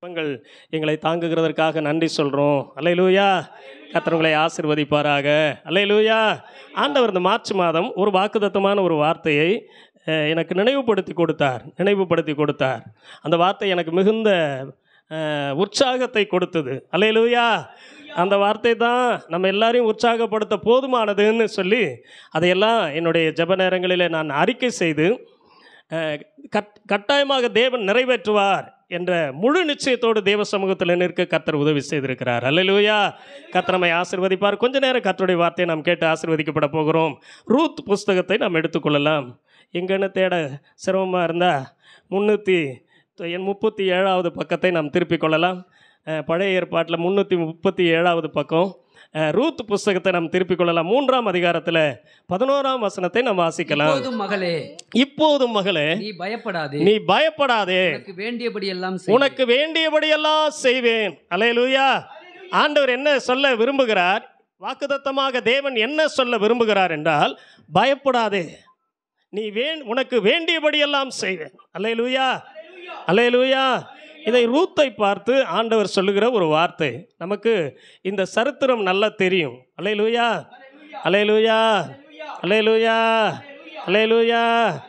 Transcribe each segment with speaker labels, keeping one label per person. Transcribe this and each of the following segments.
Speaker 1: ஜெபங்கள் எங்களை தாங்குகிறதற்காக நன்றி சொல்கிறோம் அல்லையிலூயா கர்த்தர் உங்களை ஆசிர்வதிப்பாராக அல்லையிலூயா ஆண்டவர் இந்த மார்ச் மாதம் ஒரு வாக்குத்தத்தமான ஒரு வார்த்தையை அஹ், எனக்கு நினைவுபடுத்தி கொடுத்தார் நினைவுபடுத்தி கொடுத்தார் அந்த வார்த்தை எனக்கு மிகுந்த அஹ், உற்சாகத்தை கொடுத்தது அல்லையிலூயா அந்த வார்த்தை தான் நம்ம எல்லாரையும் உற்சாகப்படுத்த போதுமானதுன்னு சொல்லி அதையெல்லாம் என்னுடைய ஜெப நேரங்களிலே நான் அறிக்கை செய்து அஹ், கட் கட்டாயமாக தேவன் நிறைவேற்றுவார் என்ற முழு நிச்சயத்தோடு தேவ சமூகத்தில் நிற்க கர்த்தர் உதவி செய்திருக்கிறார் அல்லேலூயா கர்த்தர் நம்மை ஆசிர்வதிப்பார் கொஞ்ச நேரம் கர்த்தருடைய வார்த்தையை நாம் கேட்டு ஆசிர்வதிக்கப்பட போகிறோம் ரூத் புஸ்தகத்தை நாம் எடுத்துக்கொள்ளலாம் எங்கன்னு தேட சிரமமாக இருந்தால் முந்நூற்றி என் முப்பத்தி ஏழாவது பக்கத்தை நாம் திருப்பிக் கொள்ளலாம் அஹ், பழைய ஏற்பாட்டில் முந்நூற்றி முப்பத்தி ஏழாவது பக்கம் அஹ், ரூத் புஸ்தகத்தை நாம் திருப்பிக் கொள்ளலாம் மூன்றாம் அதிகாரத்தில் பதினோராம் வசனத்தை நாம் வாசிக்கலாம்
Speaker 2: இப்போதும் மகளே
Speaker 1: இப்போதும் மகளே
Speaker 2: நீ பயப்படாதே
Speaker 1: நீ பயப்படாதே
Speaker 2: உனக்கு வேண்டியபடி எல்லாம் செய்.
Speaker 1: உனக்கு வேண்டியபடியெல்லாம் செய்வேன் அல்லேலூயா ஆண்டவர் என்ன சொல்ல விரும்புகிறார் வாக்குதத்தமாக தேவன் என்ன சொல்ல விரும்புகிறார் என்றால் பயப்படாதே நீ வேண் உனக்கு வேண்டியபடியெல்லாம் செய்வேன் அல்லேலூயா அல்லேலூயா இதை ரூத்தை பார்த்து ஆண்டவர் சொல்லுகிற ஒரு வார்த்தை நமக்கு இந்த சரித்திரம் நல்லா தெரியும் அல்லேலூயா அல்லேலூயா அல்லேலூயா அல்லேலூயா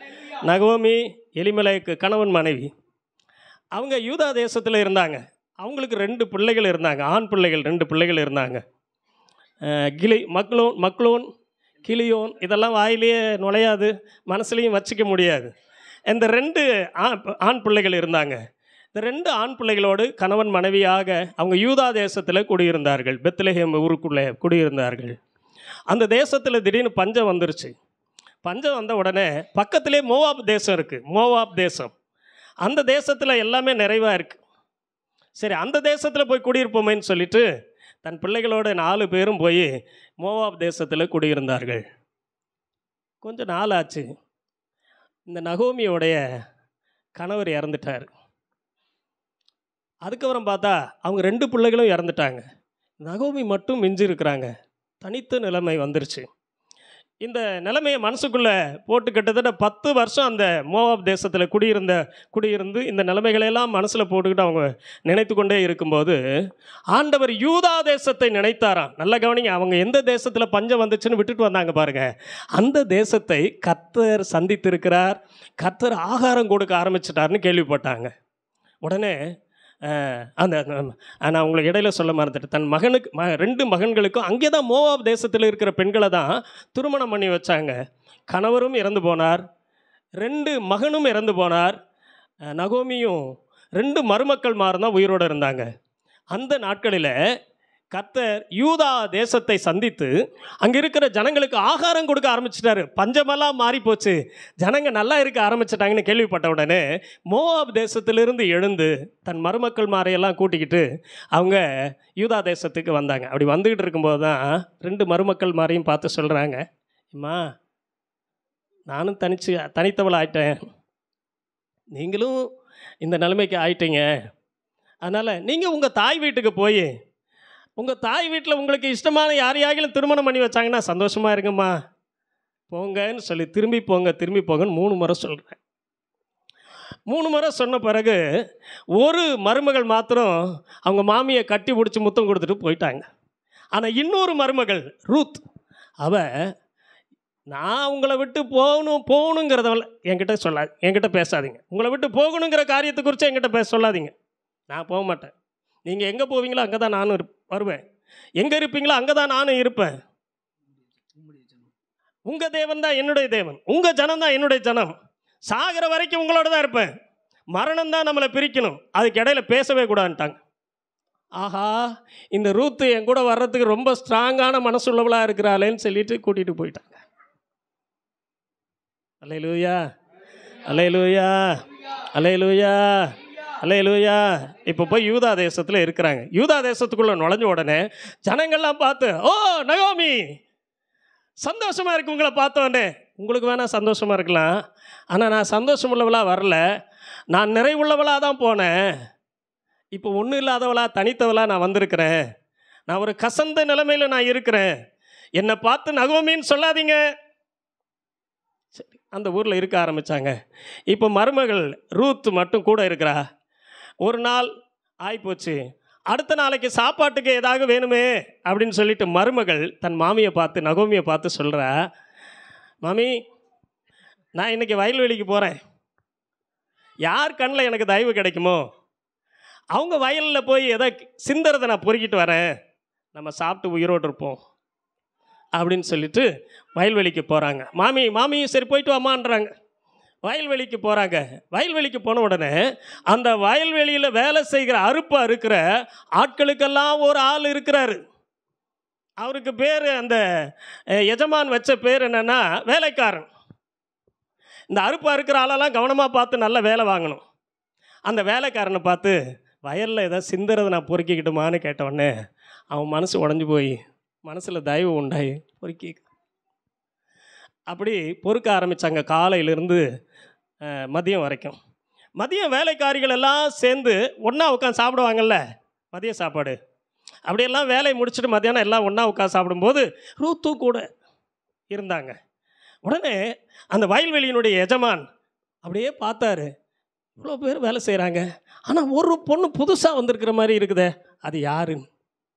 Speaker 1: நகோமி எலிமலைக்கு கணவன் மனைவி அவங்க யூதா தேசத்தில் இருந்தாங்க அவங்களுக்கு ரெண்டு பிள்ளைகள் இருந்தாங்க ஆண் பிள்ளைகள் ரெண்டு பிள்ளைகள் இருந்தாங்க அஹ் கிளி மக்லோன் மக்லோன் கிளியோன் இதெல்லாம் வாயிலேயே நுழையாது மனசுலையும் வச்சுக்க முடியாது இந்த ரெண்டு ஆண் ஆண் பிள்ளைகள் இருந்தாங்க இந்த ரெண்டு ஆண் பிள்ளைகளோடு கணவன் மனைவியாக அவங்க யூதா தேசத்தில் குடியிருந்தார்கள் பெத்லஹேம் ஊருக்குள்ளே குடியிருந்தார்கள் அந்த தேசத்தில் திடீர்னு பஞ்சம் வந்துருச்சு பஞ்சம் வந்த உடனே பக்கத்திலே மோவாப் தேசம் இருக்குது மோவாப் தேசம் அந்த தேசத்தில் எல்லாமே நிறைவாக இருக்குது சரி அந்த தேசத்தில் போய் குடியிருப்போமேன்னு சொல்லிட்டு தன் பிள்ளைகளோட நாலு பேரும் போய் மோவாப் தேசத்தில் குடியிருந்தார்கள் கொஞ்சம் நாள் ஆச்சு இந்த நகோமியோடைய கணவர் இறந்துட்டார் அதுக்கப்புறம் பார்த்தா அவங்க ரெண்டு பிள்ளைகளும் இறந்துட்டாங்க நகோமி மட்டும் மிஞ்சி இருக்கிறாங்க தனித்த நிலைமை வந்துருச்சு இந்த நிலைமையை மனசுக்குள்ளே போட்டு கிட்டத்தட்ட பத்து வருஷம் அந்த மோவாப் தேசத்தில் குடியிருந்த குடியிருந்து இந்த நிலைமைகளையெல்லாம் மனசில் போட்டுக்கிட்டு அவங்க நினைத்து கொண்டே இருக்கும்போது ஆண்டவர் யூதா தேசத்தை நினைத்தாராம் நல்ல கவனிங்க அவங்க எந்த தேசத்தில் பஞ்சம் வந்துச்சுன்னு விட்டுட்டு வந்தாங்க பாருங்க அந்த தேசத்தை கத்தர் சந்தித்திருக்கிறார் கத்தர் ஆகாரம் கொடுக்க ஆரம்பிச்சிட்டாருன்னு கேள்விப்பட்டாங்க உடனே அஹ், அந்த அந்த- நான் உங்களுக்கு இடையில சொல்ல மறந்துட்டேன் தன் மகனுக்கு ம ரெண்டு மகன்களுக்கும் அங்கே தான் மோவாப் தேசத்தில் இருக்கிற பெண்களை தான் திருமணம் பண்ணி வச்சாங்க கணவரும் இறந்து போனார் ரெண்டு மகனும் இறந்து போனார் அஹ், நகோமியும் ரெண்டு மருமக்கள் தான் உயிரோடு இருந்தாங்க அந்த நாட்களில் கர்த்தர் யூதா தேசத்தை சந்தித்து அங்கே இருக்கிற ஜனங்களுக்கு ஆகாரம் கொடுக்க ஆரம்பிச்சிட்டாரு பஞ்சமெல்லாம் மாறி போச்சு ஜனங்க நல்லா இருக்க ஆரம்பிச்சிட்டாங்கன்னு கேள்விப்பட்ட உடனே மோவாப் தேசத்திலிருந்து எழுந்து தன் மருமக்கள் மாரையெல்லாம் கூட்டிக்கிட்டு அவங்க யூதா தேசத்துக்கு வந்தாங்க அப்படி வந்துக்கிட்டு இருக்கும்போது தான் ரெண்டு மருமக்கள் மாரையும் பார்த்து சொல்கிறாங்க அம்மா நானும் தனிச்சு தனித்தவள் ஆயிட்டேன் நீங்களும் இந்த நிலைமைக்கு ஆயிட்டீங்க அதனால் நீங்கள் உங்கள் தாய் வீட்டுக்கு போய் உங்கள் தாய் வீட்டில் உங்களுக்கு இஷ்டமான யாரையாகிலும் திருமணம் பண்ணி வச்சாங்கன்னா சந்தோஷமாக இருங்கம்மா போங்கன்னு சொல்லி திரும்பி போங்க திரும்பி போங்கன்னு மூணு முறை சொல்கிறேன் மூணு முறை சொன்ன பிறகு ஒரு மருமகள் மாத்திரம் அவங்க மாமியை கட்டி பிடிச்சி முத்தம் கொடுத்துட்டு போயிட்டாங்க ஆனால் இன்னொரு மருமகள் ரூத் அவ நான் உங்களை விட்டு போகணும் போகணுங்கிறத என்கிட்ட சொல்லாது என்கிட்ட பேசாதீங்க உங்களை விட்டு போகணுங்கிற காரியத்தை குறித்து என்கிட்ட பேச சொல்லாதீங்க நான் போக மாட்டேன் நீங்கள் எங்கே போவீங்களோ அங்கே தான் நானும் இருப் வருவேன் எங்கே இருப்பீங்களோ அங்கே தான் நானும் இருப்பேன் உங்கள் தேவன் தான் என்னுடைய தேவன் உங்கள் ஜனம் தான் என்னுடைய ஜனம் சாகிற வரைக்கும் உங்களோட தான் இருப்பேன் மரணம் தான் நம்மளை பிரிக்கணும் அதுக்கு இடையில பேசவே கூடாதுன்ட்டாங்க ஆஹா இந்த ரூத்து என் கூட வர்றதுக்கு ரொம்ப ஸ்ட்ராங்கான மனசுள்ளவளாக இருக்கிறாளேன்னு சொல்லிட்டு கூட்டிகிட்டு போயிட்டாங்க அலையலூயா அலையலூயா அலையலூயா அலையலூயா இப்போ போய் யூதா தேசத்தில் இருக்கிறாங்க யூதா தேசத்துக்குள்ளே நுழைஞ்ச உடனே ஜனங்கள்லாம் பார்த்து ஓ நகோமி சந்தோஷமா இருக்கு உங்களை பார்த்தோன்னே உங்களுக்கு வேணால் சந்தோஷமா இருக்கலாம் ஆனால் நான் சந்தோஷம் உள்ளவளாக வரல நான் நிறைவுள்ளவளாக தான் போனேன் இப்போ ஒன்றும் இல்லாதவளா தனித்தவளா நான் வந்திருக்கிறேன் நான் ஒரு கசந்த நிலைமையில் நான் இருக்கிறேன் என்னை பார்த்து நகோமின்னு சொல்லாதீங்க சரி அந்த ஊரில் இருக்க ஆரம்பித்தாங்க இப்போ மருமகள் ரூத் மட்டும் கூட இருக்கிறா ஒரு நாள் ஆயிப்போச்சு அடுத்த நாளைக்கு சாப்பாட்டுக்கு ஏதாவது வேணுமே அப்படின்னு சொல்லிட்டு மருமகள் தன் மாமியை பார்த்து நகோமியை பார்த்து சொல்கிறா மாமி நான் இன்னைக்கு வயல்வெளிக்கு போகிறேன் யார் கண்ணில் எனக்கு தயவு கிடைக்குமோ அவங்க வயலில் போய் எதை சிந்தறதை நான் பொறுக்கிட்டு வரேன் நம்ம சாப்பிட்டு உயிரோடு இருப்போம் அப்படின்னு சொல்லிட்டு வயல்வெளிக்கு போகிறாங்க மாமி மாமியும் சரி போயிட்டு வாமான்றாங்க வயல்வெளிக்கு போகிறாங்க வயல்வெளிக்கு போன உடனே அந்த வயல்வெளியில் வேலை செய்கிற அறுப்பா இருக்கிற ஆட்களுக்கெல்லாம் ஒரு ஆள் இருக்கிறாரு அவருக்கு பேர் அந்த அஹ், எஜமான் வச்ச பேர் என்னன்னா வேலைக்காரன் இந்த அறுப்பா இருக்கிற ஆளெல்லாம் கவனமாக பார்த்து நல்ல வேலை வாங்கணும் அந்த வேலைக்காரனை பார்த்து வயலில் ஏதோ சிந்துறதை நான் பொறுக்கிக்கிட்டுமான்னு கேட்ட உடனே அவன் மனசு உடஞ்சி போய் மனசில் தயவு உண்டாயி பொறுக்கி அப்படி பொறுக்க ஆரம்பித்தாங்க காலையிலேருந்து மதியம் வரைக்கும் மதியம் வேலைக்காரிகள் எல்லாம் சேர்ந்து ஒன்றா உட்காந்து சாப்பிடுவாங்கல்ல மதிய சாப்பாடு அப்படியெல்லாம் வேலையை முடிச்சுட்டு மத்தியானம் எல்லாம் ஒன்றா உட்காந்து சாப்பிடும்போது ரூத்தும் கூட இருந்தாங்க உடனே அந்த வயல்வெளியினுடைய எஜமான் அப்படியே பார்த்தாரு இவ்வளோ பேர் வேலை செய்கிறாங்க ஆனால் ஒரு பொண்ணு புதுசாக வந்திருக்கிற மாதிரி இருக்குதே அது யாருன்னு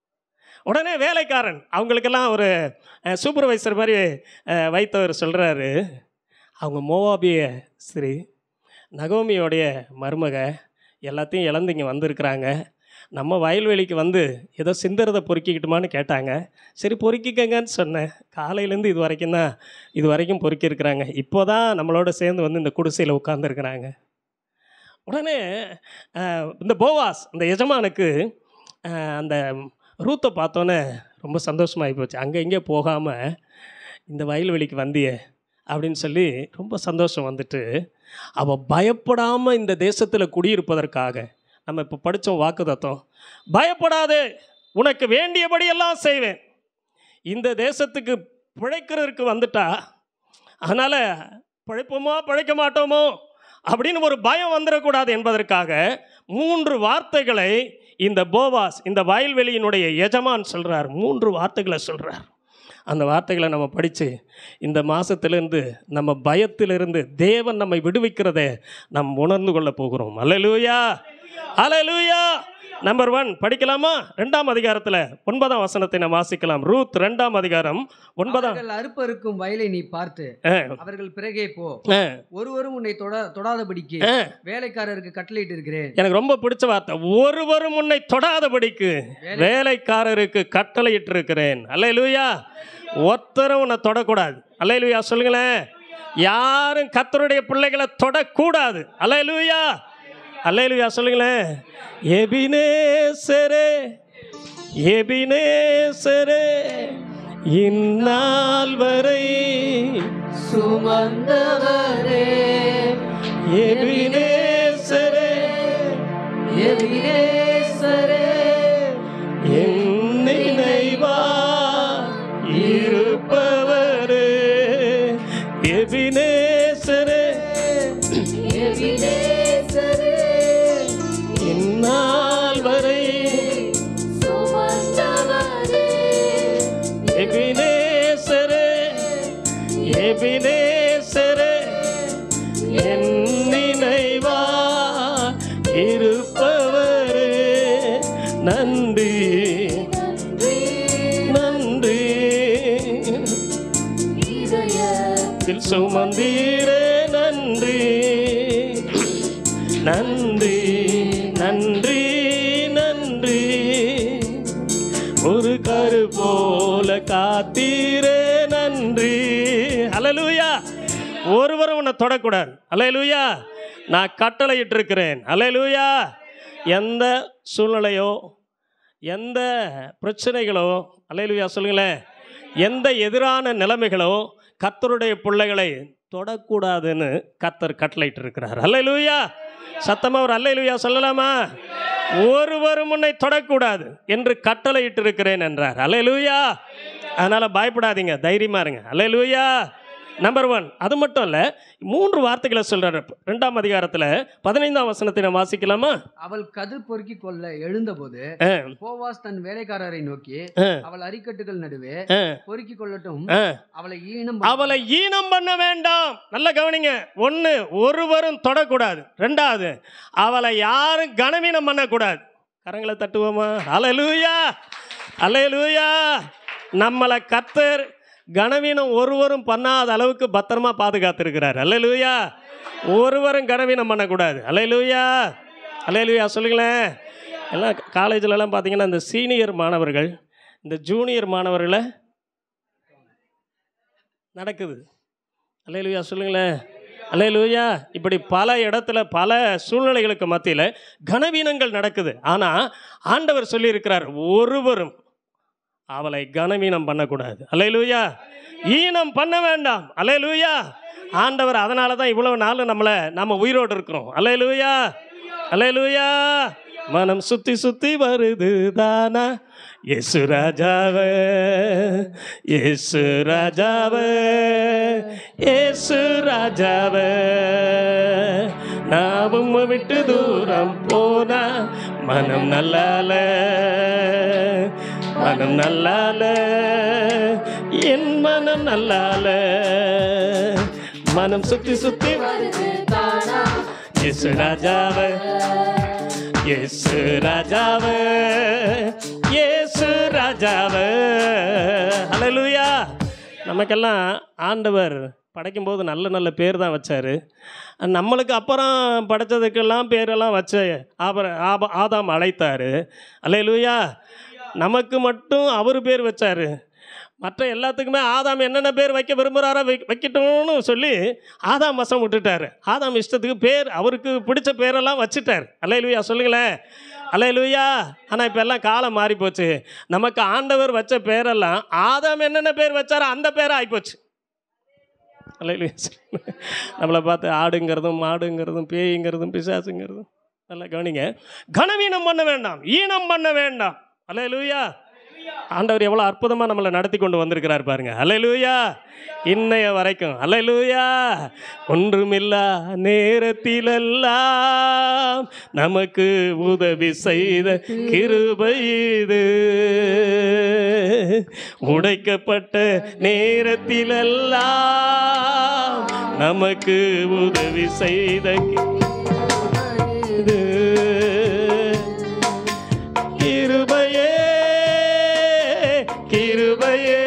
Speaker 1: உடனே வேலைக்காரன் அவங்களுக்கெல்லாம் ஒரு சூப்பர்வைசர் மாதிரி அஹ், வைத்தவர் சொல்கிறாரு அவங்க மோவாபிய ஸ்ரீ நகோமியோடைய மருமக எல்லாத்தையும் இழந்து இங்கே வந்திருக்கிறாங்க நம்ம வயல்வெளிக்கு வந்து ஏதோ சிந்தரதை பொறுக்கிக்கிட்டுமான்னு கேட்டாங்க சரி பொறுக்கிக்கங்கன்னு சொன்னேன் காலையிலேருந்து இது வரைக்கும் தான் இது வரைக்கும் பொறுக்கியிருக்கிறாங்க இப்போ தான் நம்மளோட சேர்ந்து வந்து இந்த குடிசையில் உட்காந்துருக்குறாங்க உடனே அஹ், இந்த போவாஸ் இந்த எஜமானுக்கு அஹ், அந்த ரூத்தை பார்த்தோன்னே ரொம்ப சந்தோஷமாகி போச்சு அங்கே இங்கே போகாமல் இந்த வயல்வெளிக்கு வந்தியே அப்படின்னு சொல்லி ரொம்ப சந்தோஷம் வந்துட்டு அவள் பயப்படாமல் இந்த தேசத்தில் குடியிருப்பதற்காக நம்ம இப்போ படித்தோம் வாக்குதத்தம் பயப்படாதே உனக்கு வேண்டியபடியெல்லாம் செய்வேன் இந்த தேசத்துக்கு பிழைக்கிறதுக்கு வந்துட்டா அதனால் பிழைப்போமா பிழைக்க மாட்டோமோ அப்படின்னு ஒரு பயம் வந்துடக்கூடாது என்பதற்காக மூன்று வார்த்தைகளை இந்த போவாஸ் இந்த வயல்வெளியினுடைய எஜமான் சொல்கிறார் மூன்று வார்த்தைகளை சொல்கிறார் அந்த வார்த்தைகளை நம்ம படித்து இந்த மாதத்திலிருந்து நம்ம பயத்திலிருந்து தேவன் நம்மை விடுவிக்கிறதை நாம் உணர்ந்து கொள்ள போகிறோம் அல்லேலூயா அல்லேலூயா நம்பர் ஒன் படிக்கலாமா ரெண்டாம் அதிகாரத்தில் ஒன்பதாம் வசனத்தை நாம் வாசிக்கலாம் ரூத் ரெண்டாம் அதிகாரம் ஒன்பதாம்
Speaker 2: அவர்கள் அறுப்பறுக்கும் வயலை நீ பார்த்து
Speaker 1: ஆ,
Speaker 2: அவர்கள் பிறகே போ
Speaker 1: ஆ,
Speaker 2: ஒருவரும் உன்னை தொட தொடாதபடிக்கு
Speaker 1: ஆ.
Speaker 2: வேலைக்காரருக்கு கட்டளையிட்டு இருக்கிறேன்
Speaker 1: எனக்கு ரொம்ப பிடிச்ச வார்த்தை ஒருவரும் உன்னை தொடாதபடிக்கு வேலைக்காரருக்கு கட்டளையிட்டு இருக்கிறேன் அல்லேலூயா ஒருத்தரும் உன்னை தொடக்கூடாது அல்லேலூயா சொல்லுங்களேன் யாரும் கத்தருடைய பிள்ளைகளை தொடக்கூடாது அல்லேலூயா அல்லேலூயா சொல்லுங்களேன் எபினேசரே எபினேசரே இந்நாள் வரை
Speaker 2: சுமந்தவரே
Speaker 1: எபினேசரே
Speaker 2: எபினேசரே
Speaker 1: என் நினைவா இருப்பவரே எபினேசரே
Speaker 3: எபினேசரே
Speaker 1: இந்நாள் வரை
Speaker 3: சுமந்தவரே
Speaker 1: எபினேசரே எபினேசரே என் நினைவா இருப்பவரே நன்றி நன்றி
Speaker 3: இதயத்தில்
Speaker 1: சுமந்தீரே நன்றி நன்றி நன்றி நன்றி ஒரு கரு போல காத்தீரே நன்றி அலலூயா ஒருவரும் உன்னை தொடக்கூடாது அலையலூயா நான் கட்டளையிட்டு இருக்கிறேன் அலையலூயா எந்த சூழ்நிலையோ எந்த பிரச்சனைகளோ அலையலூயா சொல்லுங்களேன் எந்த எதிரான நிலைமைகளோ கர்த்தருடைய பிள்ளைகளை தொடக்கூடாதுன்னு கர்த்தர் கட்டளையிட்டு இருக்கிறார் அல்லேலூயா சத்தமா ஒரு அல்லேலூயா சொல்லலாமா ஒருவரும் உன்னை தொடக்கூடாது என்று கட்டளையிட்டு இருக்கிறேன் என்றார் அல்லேலூயா அதனால பயப்படாதீங்க தைரியமா இருங்க அல்லேலூயா நம்பர் ஒன் அது மட்டும் இல்லை மூன்று வார்த்தைகளை சொல்றாரு ரெண்டாம் அதிகாரத்தில் பதினைந்தாம் வசனத்தை நான் வாசிக்கலாமா
Speaker 2: அவள் கதிர் பொறுக்கி கொள்ள எழுந்தபோது
Speaker 1: ஆ,
Speaker 2: போவாஸ் தன் வேலைக்காரரை நோக்கி
Speaker 1: ஆ,
Speaker 2: அவள் அரிக்கட்டுகள் நடுவே
Speaker 1: ஆ,
Speaker 2: பொறுக்கி கொள்ளட்டும்
Speaker 1: ஆ.
Speaker 2: அவளை ஈனம்
Speaker 1: அவளை ஈனம் பண்ண வேண்டாம் நல்ல கவனிங்க ஒன்று ஒருவரும் தொடக்கூடாது ரெண்டாவது அவளை யாரும் கனவீனம் பண்ணக்கூடாது கரங்களை தட்டுவோமா அலையலூயா அலையலூயா நம்மளை கத்தர் கனவீனம் ஒருவரும் பண்ணாத அளவுக்கு பத்திரமா பாதுகாத்திருக்கிறார் அல்லேலூயா ஒருவரும் கனவீனம் பண்ணக்கூடாது அல்லேலூயா அல்லேலூயா சொல்லுங்களேன் எல்லாம் காலேஜிலலாம் பார்த்தீங்கன்னா இந்த சீனியர் மாணவர்கள் இந்த ஜூனியர் மாணவர்களை நடக்குது அல்லேலூயா சொல்லுங்களேன் அல்லேலூயா இப்படி பல இடத்துல பல சூழ்நிலைகளுக்கு மத்தியில் கனவீனங்கள் நடக்குது ஆனால் ஆண்டவர் சொல்லியிருக்கிறார் ஒருவரும் அவளை கனவீனம் பண்ணக்கூடாது அல்லேலூயா ஈனம் பண்ண வேண்டாம் அல்லேலூயா ஆண்டவர் அதனால தான் இவ்வளவு நாள் நம்மளை நம்ம உயிரோடு இருக்கிறோம் அல்லேலூயா அல்லேலூயா மனம் சுத்தி சுத்தி வருது தானா இயேசு ராஜாவே இயேசு ராஜாவே இயேசு ராஜாவே நான் உம்மை விட்டு தூரம் போனா மனம் நல்லால மனம் நல்லால என் மனம் நல்லால மனம் சுத்தி சுத்தி
Speaker 3: வருது தானா
Speaker 1: இயேசு ராஜாவே இயேசு ராஜாவே இயேசு ராஜாவே ஹalleluya நமக்கெல்லாம் ஆண்டவர் படைக்கும்போது நல்ல நல்ல பேர் தான் வச்சார் நம்மளுக்கு அப்புறம் படைச்சதுக்கெல்லாம் பேரெல்லாம் வச்சு ஆபர ஆப ஆதாம் அழைத்தார் அல்லேலூயா நமக்கு மட்டும் அவர் பேர் வச்சார் மற்ற எல்லாத்துக்குமே ஆதாம் என்னென்ன பேர் வைக்க விரும்புகிறாரோ வை வைக்கட்டும்னு சொல்லி ஆதாம் வசம் விட்டுட்டார் ஆதாம் இஷ்டத்துக்கு பேர் அவருக்கு பிடிச்ச பேரெல்லாம் வச்சுட்டார் அல்லேலூயா சொல்லுங்களேன் அல்லேலூயா ஆனால் இப்போ எல்லாம் காலம் மாறி போச்சு நமக்கு ஆண்டவர் வச்ச பேரெல்லாம் ஆதாம் என்னென்ன பேர் வச்சாரோ அந்த பேராக ஆகிப்போச்சு அல்லேலூயா சொல்லுங்க. நம்மளை பார்த்து ஆடுங்கிறதும் மாடுங்கிறதும் பேய்ங்கிறதும் பிசாசுங்கிறதும் நல்லா கவனிங்க கனவீனம் பண்ண வேண்டாம் ஈனம் பண்ண வேண்டாம் அல்லேலூயா ஆண்டவர் எவ்வளோ அற்புதமாக நம்மளை நடத்தி கொண்டு வந்திருக்கிறார் பாருங்க அல்லேலூயா இன்னைய வரைக்கும் அல்லேலூயா ஒன்றுமில்லா நேரத்திலெல்லாம் நமக்கு உதவி செய்த கிருபை இது உடைக்கப்பட்ட நேரத்திலெல்லாம் நமக்கு உதவி செய்த இது கிருபையே கிருபையே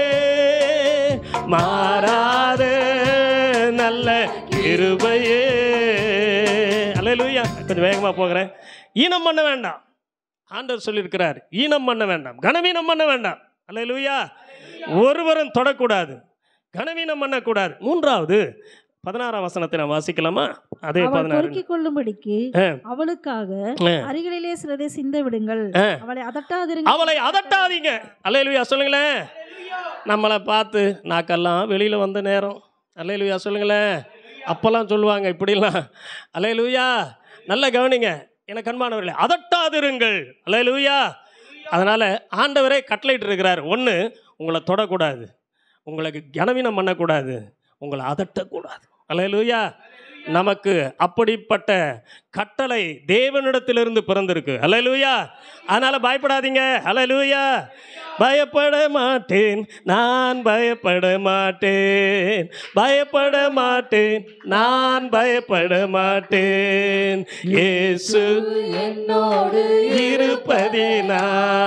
Speaker 1: மாறாத நல்ல கிருபையே அல்லேலூயா கொஞ்சம் வேகமாக போகிறேன் ஈனம் பண்ண வேண்டாம் ஆண்டவர் சொல்லியிருக்கிறார் ஈனம் பண்ண வேண்டாம் கனவீனம் பண்ண வேண்டாம் அல்லேலூயா ஒருவரும் தொடக்கூடாது கனவீனம் பண்ணக்கூடாது மூன்றாவது பதினாறாம் வசனத்தை நான் வாசிக்கலாமா அதே
Speaker 4: அவள்
Speaker 1: பதினாறு
Speaker 4: பொறுக்கிக் கொள்ளும்படிக்கு
Speaker 1: ஆ.
Speaker 4: அவளுக்காக
Speaker 1: ஆ.
Speaker 4: அருகிலே சிலதை சிந்த விடுங்கள்
Speaker 1: ஆ.
Speaker 4: அவளை அதட்டாதிருங்க
Speaker 1: அவளை அதட்டாதீங்க அல்லேலுயா சொல்லுங்களேன் நம்மளை பார்த்து நாக்கெல்லாம் வெளியில் வந்த நேரம் அல்லேலுயா சொல்லுங்களேன் அப்போல்லாம் சொல்லுவாங்க இப்படிலாம் அல்லேலுயா நல்ல கவனிங்க எனக்கு கண்மானவர்களே அதட்டாதிருங்கள் அல்லேலுயா அதனால் ஆண்டவரே கட்டளையிட்டு இருக்கிறார் ஒன்று உங்களை தொடக்கூடாது உங்களுக்கு கனவீனம் பண்ணக்கூடாது உங்களை அதட்டக்கூடாது அல்லேலுயா நமக்கு அப்படிப்பட்ட கட்டளை தேவனிடத்திலிருந்து பிறந்திருக்கு அல்லேலூயா அதனால பயப்படாதீங்க அல்லேலூயா பயப்பட மாட்டேன் நான் பயப்பட மாட்டேன் பயப்பட மாட்டேன் நான் பயப்பட மாட்டேன் இயேசு
Speaker 3: என்னோடு
Speaker 1: இருப்பதினா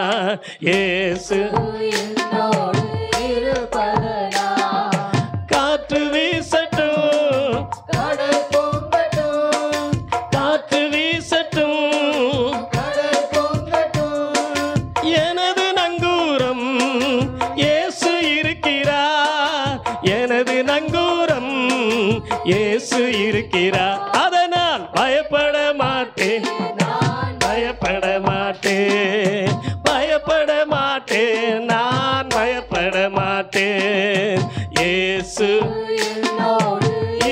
Speaker 1: இயேசு
Speaker 3: என்னோடு இருப்பதனா
Speaker 1: காற்று வீசட்டும்
Speaker 3: கடல் பொங்கட்டும்
Speaker 1: காற்று வீசட்டும்
Speaker 3: கடல் பொங்கட்டும்
Speaker 1: எனது நங்கூரம் இயேசு இருக்கிறார் எனது நங்கூரம் இயேசு இருக்கிறார் அதனால் பயப்பட மாட்டேன்
Speaker 3: நான்
Speaker 1: பயப்பட மாட்டேன் பயப்பட மாட்டேன் நான் பயப்பட மாட்டேன் இயேசு
Speaker 3: என்னோடு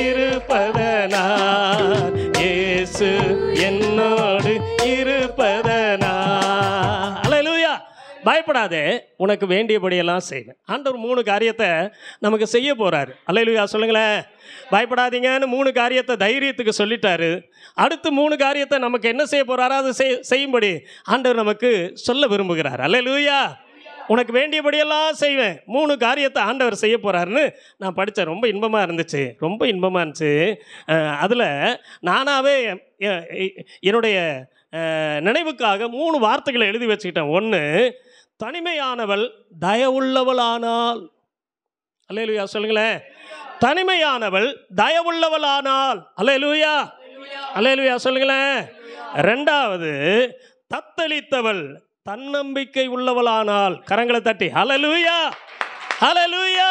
Speaker 1: இருப்பதனால் இயேசு என்னோடு இருப்பதனா அல்லேலூயா பயப்படாதே உனக்கு வேண்டியபடியெல்லாம் செய்வேன் ஆண்டவர் மூணு காரியத்தை நமக்கு செய்ய போறாரு அல்லேலூயா சொல்லுங்களேன் பயப்படாதீங்கன்னு மூணு காரியத்தை தைரியத்துக்கு சொல்லிட்டாரு அடுத்து மூணு காரியத்தை நமக்கு என்ன செய்ய போறாரோ அதை செய் செய்யும்படி ஆண்டவர் நமக்கு சொல்ல விரும்புகிறார் அல்லேலூயா உனக்கு வேண்டியபடியெல்லாம் செய்வேன் மூணு காரியத்தை ஆண்டவர் செய்ய போகிறாருன்னு நான் படித்தேன் ரொம்ப இன்பமாக இருந்துச்சு ரொம்ப இன்பமாக இருந்துச்சு அதில் நானாகவே எ- எ- என்னுடைய அஹ், நினைவுக்காக மூணு வார்த்தைகளை எழுதி வச்சுக்கிட்டேன் ஒன்று தனிமையானவள் தயவுள்ளவளானால் அல்லேலூயா சொல்லுங்களேன் தனிமையானவள் தயவுள்ளவளானால் அல்லேலூயா அல்லேலூயா சொல்லுங்களேன் ரெண்டாவது தத்தளித்தவள் தன்னம்பிக்கை உள்ளவளானால் கரங்களை தட்டி ஹalleluya ஹalleluya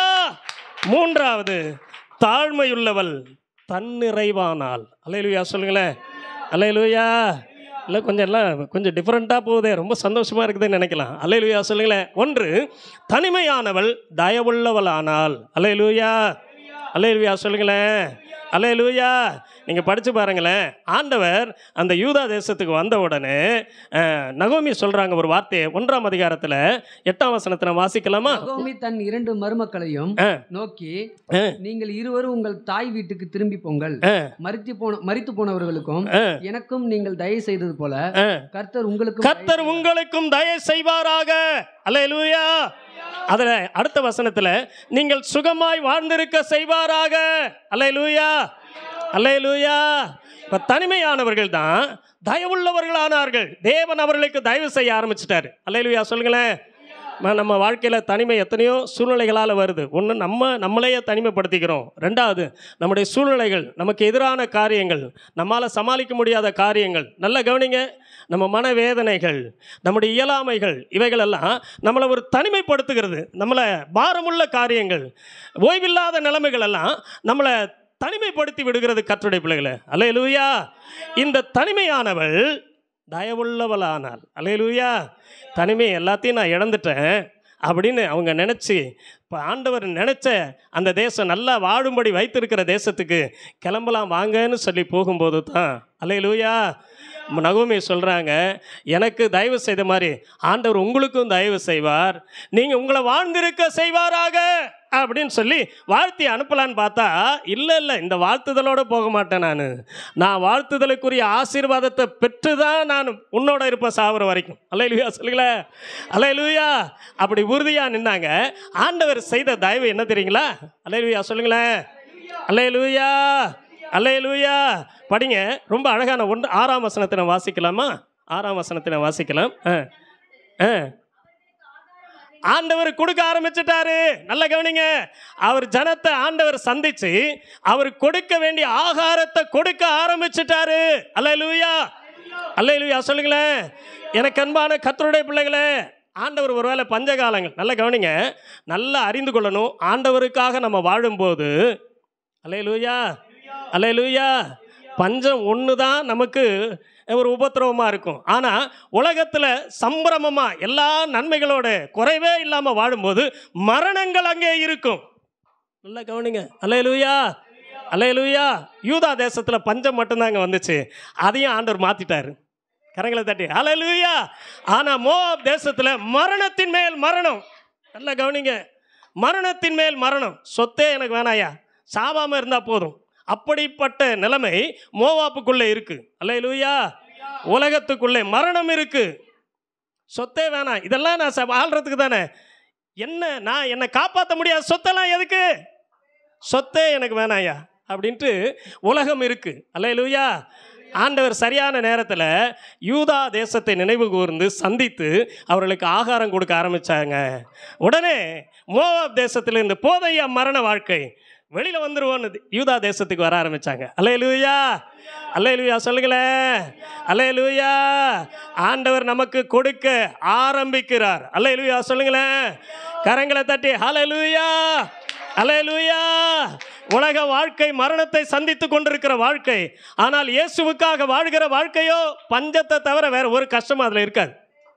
Speaker 1: மூன்றாவது தாழ்மையுள்ளவள் தன்னிறைவானாள் அல்லேலூயா சொல்லுங்களேன் அல்லேலூயா இல்லை கொஞ்சம் எல்லாம் கொஞ்சம் டிஃப்ரெண்ட்டாக போகுதே ரொம்ப சந்தோஷமாக இருக்குதுன்னு நினைக்கலாம் அல்லேலூயா சொல்லுங்களேன் ஒன்று தனிமையானவள் தயவுள்ளவளானால் அல்லேலூயா அல்லேலூயா சொல்லுங்களேன் அல்லேலூயா நீங்கள் படித்து பாருங்களேன் ஆண்டவர் அந்த யூதா தேசத்துக்கு வந்த உடனே அஹ், நகோமி சொல்கிறாங்க ஒரு வார்த்தையை ஒன்றாம் அதிகாரத்தில் எட்டாம் வசனத்தில் வாசிக்கலாமா
Speaker 2: நகோமி தன் இரண்டு மருமக்களையும்
Speaker 1: ஆ.
Speaker 2: நோக்கி
Speaker 1: ஆ.
Speaker 2: நீங்கள் இருவரும் உங்கள் தாய் வீட்டுக்கு திரும்பி போங்கள்
Speaker 1: ஆ.
Speaker 2: மரித்து போன மரித்து போனவர்களுக்கும்
Speaker 1: ஆ.
Speaker 2: எனக்கும் நீங்கள் தயவு செய்தது போல
Speaker 1: ஆ.
Speaker 2: கர்த்தர் உங்களுக்கும்
Speaker 1: கர்த்தர்
Speaker 2: தயவு
Speaker 1: உங்களுக்கும் தயவு செய்வாராக அல்லேலூயா அதுல அடுத்த வசனத்துல நீங்கள் சுகமாய் வாழ்ந்திருக்க செய்வாராக அல்லேலூயா அல்லேலூயா இப்ப தனிமையானவர்கள் தான் தயவுள்ளவர்களானார்கள் தேவன் அவர்களுக்கு தயவு செய்ய ஆரம்பிச்சிட்டாரு அல்லேலூயா சொல்லுங்களேன் ம- நம்ம வாழ்க்கையில் தனிமை எத்தனையோ சூழ்நிலைகளால் வருது ஒன்று நம்ம நம்மளையே தனிமைப்படுத்திக்கிறோம் ரெண்டாவது நம்முடைய சூழ்நிலைகள் நமக்கு எதிரான காரியங்கள் நம்மால் சமாளிக்க முடியாத காரியங்கள் நல்ல கவனிங்க நம்ம மனவேதனைகள் நம்முடைய இயலாமைகள் இவைகளெல்லாம் நம்மளை ஒரு தனிமைப்படுத்துகிறது நம்மளை பாரமுள்ள காரியங்கள் ஓய்வில்லாத நிலைமைகள் எல்லாம் நம்மளை தனிமைப்படுத்தி விடுகிறது கற்றுடைய பிள்ளைகளை அலையலூயா இந்த தனிமையானவள் தயவுள்ளவளானாள் அலையலூயா தனிமை எல்லாத்தையும் நான் இழந்துட்டேன் அப்படின்னு அவங்க நினச்சி இப்போ ஆண்டவர் நினச்ச அந்த தேசம் நல்லா வாழும்படி வைத்திருக்கிற தேசத்துக்கு கிளம்பலாம் வாங்கன்னு சொல்லி போகும்போது தான் அலையலூயா நகோமி சொல்கிறாங்க எனக்கு தயவு செய்த மாதிரி ஆண்டவர் உங்களுக்கும் தயவு செய்வார் நீங்கள் உங்களை வாழ்ந்திருக்க செய்வாராக அப்படின்னு சொல்லி வாழ்த்தி அனுப்பலான்னு பார்த்தா இல்லை இல்லை இந்த வாழ்த்துதலோடு போக மாட்டேன் நான் நான் வாழ்த்துதலுக்குரிய ஆசீர்வாதத்தை பெற்று தான் நான் உன்னோட இருப்பேன் சாவர வரைக்கும் அல்லையிலுயா சொல்லுங்களேன் அல்லையிலுயா அப்படி உறுதியாக நின்னாங்க ஆண்டவர் செய்த தயவு என்ன தெரியுங்களா அல்லையிலுயா சொல்லுங்களேன் அல்லையிலுயா அல்லையிலுயா படிங்க ரொம்ப அழகான ஒன்று ஆறாம் வசனத்தை நான் வாசிக்கலாமா ஆறாம் வசனத்தை நான் வாசிக்கலாம் ஆ ஆ ஆண்டவர் கொடுக்க ஆரம்பிச்சிட்டாரு நல்ல கவனிங்க அவர் ஜனத்தை ஆண்டவர் சந்திச்சு அவர் கொடுக்க வேண்டிய ஆகாரத்தை கொடுக்க ஆரம்பிச்சிட்டாரு அல்லேலூயா அல்லேலூயா சொல்லுங்களேன் எனக்கு அன்பான கத்தருடைய பிள்ளைகளே ஆண்டவர் ஒருவேளை பஞ்சகாலங்கள் நல்ல கவனிங்க நல்லா அறிந்து கொள்ளணும் ஆண்டவருக்காக நம்ம வாழும்போது அல்லேலூயா அல்லேலூயா பஞ்சம் ஒன்று தான் நமக்கு ஒரு உபத்திரவமாக இருக்கும் ஆனால் உலகத்தில் சம்பிரமமாக எல்லா நன்மைகளோட குறைவே இல்லாமல் வாழும்போது மரணங்கள் அங்கே இருக்கும் நல்லா கவனிங்க அல்லேலூயா அல்லேலூயா யூதா தேசத்தில் பஞ்சம் மட்டும்தாங்க வந்துச்சு அதையும் ஆண்டவர் மாற்றிட்டாரு கரங்களை தட்டி அல்லேலூயா ஆனால் மோவாப் தேசத்தில் மரணத்தின் மேல் மரணம் நல்லா கவனிங்க மரணத்தின் மேல் மரணம் சொத்தே எனக்கு வேணாயா சாவாமல் இருந்தால் போதும் அப்படிப்பட்ட நிலைமை மோவாப்புக்குள்ளே இருக்கு அல்லேலூயா உலகத்துக்குள்ளே மரணம் இருக்கு சொத்தே வேணாம் இதெல்லாம் நான் ச- வாழ்றதுக்கு தானே என்ன நான் என்னை காப்பாற்ற முடியாத சொத்தெல்லாம் எதுக்கு சொத்தே எனக்கு வேணாயா அப்படின்ட்டு உலகம் இருக்கு அல்லேலூயா ஆண்டவர் சரியான நேரத்தில் யூதா தேசத்தை நினைவு கூர்ந்து சந்தித்து அவர்களுக்கு ஆகாரம் கொடுக்க ஆரம்பிச்சாங்க உடனே மோவாப் தேசத்தில் இந்த போதைய மரண வாழ்க்கை வெளியில் வந்துருவோன்னு யூதா தேசத்துக்கு வர ஆரம்பிச்சாங்க அல்லேலூயா அல்லேலூயா சொல்லுங்களேன் அல்லேலூயா ஆண்டவர் நமக்கு கொடுக்க ஆரம்பிக்கிறார் அல்லேலூயா சொல்லுங்களேன் கரங்களை தட்டி அல்லேலூயா அல்லேலூயா உலக வாழ்க்கை மரணத்தை சந்தித்து கொண்டிருக்கிற வாழ்க்கை ஆனால் இயேசுவுக்காக வாழ்கிற வாழ்க்கையோ பஞ்சத்தை தவிர வேற ஒரு கஷ்டமும் அதில் இருக்காது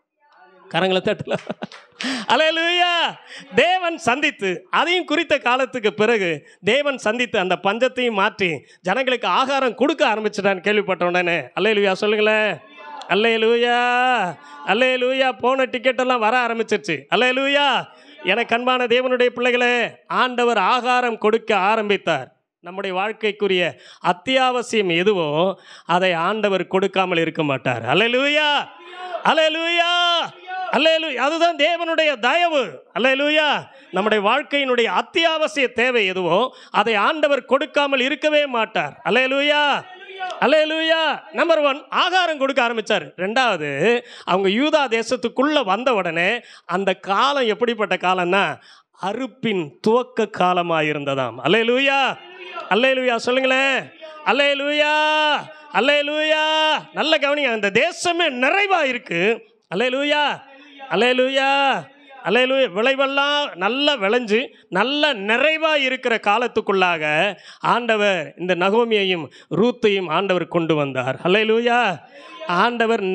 Speaker 1: கரங்களை தட்டல அல்லேலூயா தேவன் சந்தித்து அதையும் குறித்த காலத்துக்கு பிறகு தேவன் சந்தித்து அந்த பஞ்சத்தையும் மாற்றி ஜனங்களுக்கு ஆகாரம் கொடுக்க ஆரம்பிச்சிட்டான்னு கேள்விப்பட்ட உடனே அல்லேலூயா சொல்லுங்களேன் அல்லேலூயா அல்லேலூயா போன டிக்கெட் எல்லாம் வர ஆரம்பிச்சிருச்சு அல்லேலூயா எனக்கு அன்பான தேவனுடைய பிள்ளைகளே ஆண்டவர் ஆகாரம் கொடுக்க ஆரம்பித்தார் நம்முடைய வாழ்க்கைக்குரிய அத்தியாவசியம் எதுவோ அதை ஆண்டவர் கொடுக்காமல் இருக்க மாட்டார் அல்லேலூயா அல்லேலூயா அல்லேலூயா அதுதான் தேவனுடைய தயவு அல்லேலூயா நம்முடைய வாழ்க்கையினுடைய அத்தியாவசிய தேவை எதுவோ அதை ஆண்டவர் கொடுக்காமல் இருக்கவே மாட்டார் அல்லேலூயா அல்லேலூயா நம்பர் ஒன் ஆகாரம் கொடுக்க ஆரம்பிச்சார் ரெண்டாவது அவங்க யூதா தேசத்துக்குள்ள வந்த உடனே அந்த காலம் எப்படிப்பட்ட காலம்னா அறுப்பின் துவக்க காலமாக இருந்ததாம் அல்லேலூயா அல்லேலூயா சொல்லுங்களேன் அல்லேலூயா அல்லேலூயா நல்ல கவனிங்க அந்த தேசமே நிறைவா இருக்கு அல்லேலூயா அல்லேலூயா அல்லேலூயா விளைவெல்லாம் நல்லா விளைஞ்சு நல்ல நிறைவாக இருக்கிற காலத்துக்குள்ளாக ஆண்டவர் இந்த நகோமியையும் ரூத்தையும் ஆண்டவர் கொண்டு வந்தார் அல்லேலூயா ஆண்டவர்